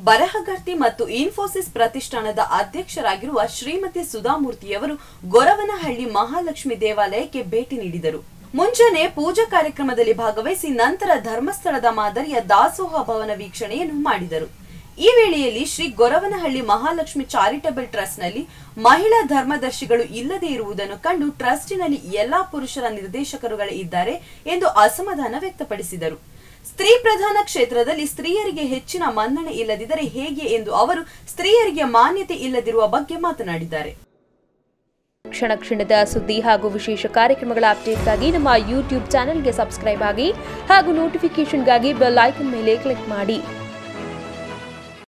ಬರಹಗಾರ್ತಿ ಮತ್ತು ಇನ್ಫೋಸಿಸ್ ಪ್ರತಿಷ್ಠಾನದ ಅಧ್ಯಕ್ಷರಾಗಿರುವ ಶ್ರೀಮತಿ ಸುಧಾಮೂರ್ತಿಯವರು ಗೊರವನಹಳ್ಳಿ ಮಹಾಲಕ್ಷ್ಮಿ ದೇವಾಲಯಕ್ಕೆ ಭೇಟಿ ನೀಡಿದರು ಮುಂಜಾನೆ ಪೂಜಾ ಕಾರ್ಯಕ್ರಮದಲ್ಲಿ ಭಾಗವಹಿಸಿ ನಂತರ ಧರ್ಮಸ್ಥಳದ ಮಾದರಿಯ ದಾಸೋಹ ಭವನ ವೀಕ್ಷಣೆಯನ್ನು ಮಾಡಿದರು ಈ ವೇಳೆಯಲ್ಲಿ ಶ್ರೀ ಗೊರವನಹಳ್ಳಿ ಮಹಾಲಕ್ಷ್ಮಿ ಚಾರಿಟಬಲ್ ಟ್ರಸ್ಟ್ನಲ್ಲಿ ಮಹಿಳಾ ಧರ್ಮದರ್ಶಿಗಳು ಇಲ್ಲದೆ ಇರುವುದನ್ನು ಕಂಡು ಟ್ರಸ್ಟಿನಲ್ಲಿ ಎಲ್ಲಾ ಪುರುಷರ ನಿರ್ದೇಶಕರುಗಳೇ ಇದ್ದಾರೆ ಎಂದು ಅಸಮಾಧಾನ ವ್ಯಕ್ತಪಡಿಸಿದರು ಸ್ತ್ರೀ ಪ್ರಧಾನ ಕ್ಷೇತ್ರದಲ್ಲಿ ಸ್ತ್ರೀಯರಿಗೆ ಹೆಚ್ಚಿನ ಮನ್ನಣೆ ಇಲ್ಲದಿದ್ದರೆ ಹೇಗೆ ಎಂದು ಅವರು ಸ್ತ್ರೀಯರಿಗೆ ಮಾನ್ಯತೆ ಇಲ್ಲದಿರುವ ಬಗ್ಗೆ ಮಾತನಾಡಿದ್ದಾರೆ ಕ್ಷಣ ಕ್ಷಣದ ಸುದ್ದಿ ಹಾಗೂ ವಿಶೇಷ ಕಾರ್ಯಕ್ರಮಗಳ ಅಪ್ಡೇಟ್ಗಾಗಿ ನಮ್ಮ ಯೂಟ್ಯೂಬ್ ಚಾನೆಲ್ಗೆ ಸಬ್ಸ್ಕ್ರೈಬ್ ಆಗಿ ಹಾಗೂ ನೋಟಿಫಿಕೇಷನ್ಗಾಗಿ ಬೆಲ್ ಐಕನ್ ಮೇಲೆ ಕ್ಲಿಕ್ ಮಾಡಿ